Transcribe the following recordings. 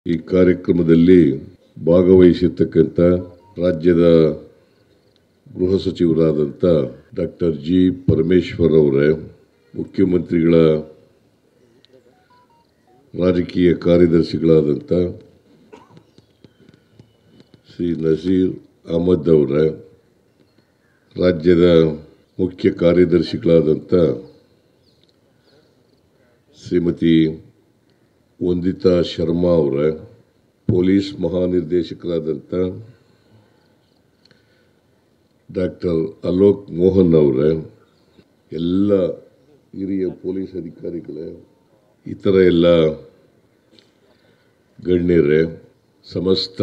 ಈ ಕಾರ್ಯಕ್ರಮದಲ್ಲಿ ಭಾಗವಹಿಸಿರ್ತಕ್ಕಂಥ ರಾಜ್ಯದ ಗೃಹ ಸಚಿವರಾದಂಥ ಡಾಕ್ಟರ್ ಜಿ ಪರಮೇಶ್ವರ್ ಅವರೇ ಮುಖ್ಯಮಂತ್ರಿಗಳ ರಾಜಕೀಯ ಕಾರ್ಯದರ್ಶಿಗಳಾದಂಥ ಶ್ರೀ ನಸೀರ್ ಅಹಮದ್ ಅವರೇ ರಾಜ್ಯದ ಮುಖ್ಯ ಕಾರ್ಯದರ್ಶಿಗಳಾದಂಥ ಶ್ರೀಮತಿ ವಂದಿತಾ ಶರ್ಮಾ ಅವರ ಪೊಲೀಸ್ ಮಹಾನಿರ್ದೇಶಕರಾದಂಥ ಡಾಕ್ಟರ್ ಅಲೋಕ್ ಮೋಹನ್ ಅವರ ಎಲ್ಲ ಹಿರಿಯ ಪೊಲೀಸ್ ಅಧಿಕಾರಿಗಳೇ ಇತರ ಎಲ್ಲ ಗಣ್ಯರೇ ಸಮಸ್ತ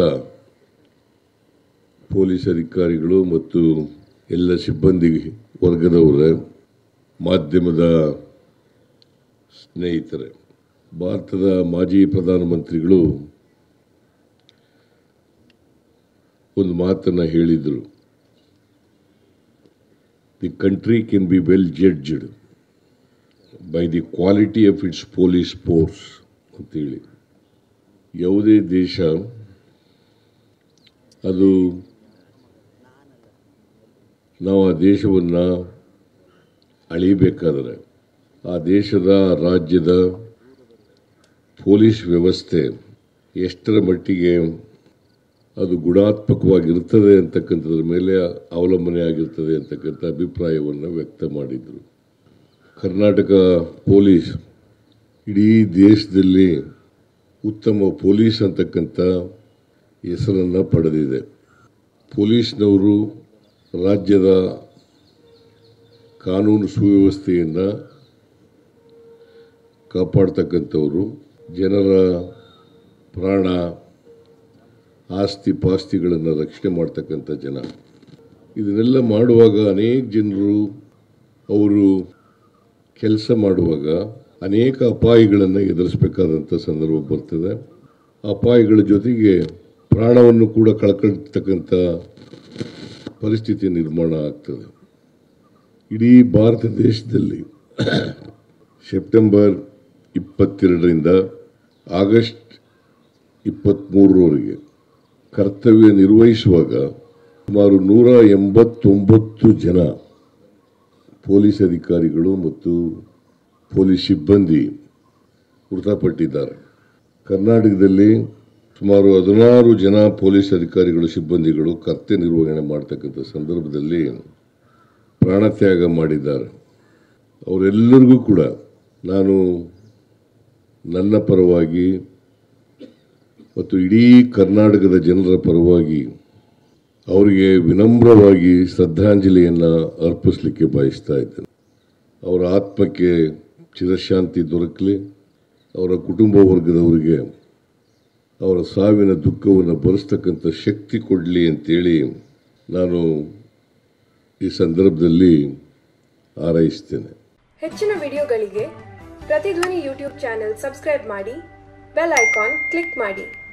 ಪೊಲೀಸ್ ಅಧಿಕಾರಿಗಳು ಮತ್ತು ಎಲ್ಲ ಸಿಬ್ಬಂದಿ ವರ್ಗದವರೇ ಮಾಧ್ಯಮದ ಸ್ನೇಹಿತರೆ ಭಾರತದ ಮಾಜಿ ಪ್ರಧಾನಮಂತ್ರಿಗಳು ಒಂದು ಮಾತನ್ನು ಹೇಳಿದರು the country can be well judged by the quality of its police force ಅಂತೇಳಿ ಯಾವುದೇ ದೇಶ ಅದು ನಾವು ಆ ದೇಶವನ್ನು ಅಳಿಬೇಕಾದರೆ ಆ ದೇಶದ ರಾಜ್ಯದ ಪೊಲೀಸ್ ವ್ಯವಸ್ಥೆ ಎಷ್ಟರ ಮಟ್ಟಿಗೆ ಅದು ಗುಣಾತ್ಮಕವಾಗಿರ್ತದೆ ಅಂತಕ್ಕಂಥದ್ರ ಮೇಲೆ ಅವಲಂಬನೆ ಆಗಿರ್ತದೆ ಅಂತಕ್ಕಂಥ ಅಭಿಪ್ರಾಯವನ್ನು ವ್ಯಕ್ತ ಮಾಡಿದರು ಕರ್ನಾಟಕ ಪೊಲೀಸ್ ಇಡೀ ದೇಶದಲ್ಲಿ ಉತ್ತಮ ಪೊಲೀಸ್ ಅಂತಕ್ಕಂಥ ಹೆಸರನ್ನು ಪಡೆದಿದೆ ಪೊಲೀಸ್ನವರು ರಾಜ್ಯದ ಕಾನೂನು ಸುವ್ಯವಸ್ಥೆಯನ್ನು ಕಾಪಾಡ್ತಕ್ಕಂಥವರು ಜನರ ಪ್ರಾಣ ಆಸ್ತಿ ಪಾಸ್ತಿಗಳನ್ನು ರಕ್ಷಣೆ ಮಾಡ್ತಕ್ಕಂಥ ಜನ ಇದನ್ನೆಲ್ಲ ಮಾಡುವಾಗ ಅನೇಕ ಜನರು ಅವರು ಕೆಲಸ ಮಾಡುವಾಗ ಅನೇಕ ಅಪಾಯಗಳನ್ನು ಎದುರಿಸಬೇಕಾದಂಥ ಸಂದರ್ಭ ಬರ್ತದೆ ಅಪಾಯಗಳ ಜೊತೆಗೆ ಪ್ರಾಣವನ್ನು ಕೂಡ ಕಳ್ಕೊಳ್ತಕ್ಕಂಥ ಪರಿಸ್ಥಿತಿ ನಿರ್ಮಾಣ ಆಗ್ತದೆ ಇಡೀ ಭಾರತ ದೇಶದಲ್ಲಿ ಸೆಪ್ಟೆಂಬರ್ ಇಪ್ಪತ್ತೆರಡರಿಂದ ಆಗಸ್ಟ್ ಇಪ್ಪತ್ತ್ಮೂರರವರೆಗೆ ಕರ್ತವ್ಯ ನಿರ್ವಹಿಸುವಾಗ ಸುಮಾರು ನೂರ ಎಂಬತ್ತೊಂಬತ್ತು ಜನ ಪೊಲೀಸ್ ಅಧಿಕಾರಿಗಳು ಮತ್ತು ಪೊಲೀಸ್ ಸಿಬ್ಬಂದಿ ಮೃತಪಟ್ಟಿದ್ದಾರೆ ಕರ್ನಾಟಕದಲ್ಲಿ ಸುಮಾರು ಹದಿನಾರು ಜನ ಪೊಲೀಸ್ ಅಧಿಕಾರಿಗಳು ಸಿಬ್ಬಂದಿಗಳು ಕರ್ತವ್ಯ ನಿರ್ವಹಣೆ ಮಾಡ್ತಕ್ಕಂಥ ಸಂದರ್ಭದಲ್ಲಿ ಪ್ರಾಣತ್ಯಾಗ ಮಾಡಿದ್ದಾರೆ ಅವರೆಲ್ಲರಿಗೂ ಕೂಡ ನಾನು ನನ್ನ ಪರವಾಗಿ ಮತ್ತು ಇಡೀ ಕರ್ನಾಟಕದ ಜನರ ಪರವಾಗಿ ಅವರಿಗೆ ವಿನಮ್ರವಾಗಿ ಶ್ರದ್ಧಾಂಜಲಿಯನ್ನು ಅರ್ಪಿಸಲಿಕ್ಕೆ ಬಯಸ್ತಾ ಇದ್ದೇನೆ ಅವರ ಆತ್ಮಕ್ಕೆ ಚಿರಶಾಂತಿ ದೊರಕಲಿ ಅವರ ಕುಟುಂಬ ವರ್ಗದವರಿಗೆ ಅವರ ಸಾವಿನ ದುಃಖವನ್ನು ಭರಿಸ್ತಕ್ಕಂಥ ಶಕ್ತಿ ಕೊಡಲಿ ಅಂತೇಳಿ ನಾನು ಈ ಸಂದರ್ಭದಲ್ಲಿ ಹಾರೈಸ್ತೇನೆ ಹೆಚ್ಚಿನ ವಿಡಿಯೋಗಳಿಗೆ ಪ್ರತಿಧ್ವನಿ ಯೂಟ್ಯೂಬ್ ಚಾನೆಲ್ ಸಬ್ಸ್ಕ್ರೈಬ್ ಮಾಡಿ ಬೆಲ್ ಐಕಾನ್ ಕ್ಲಿಕ್ ಮಾಡಿ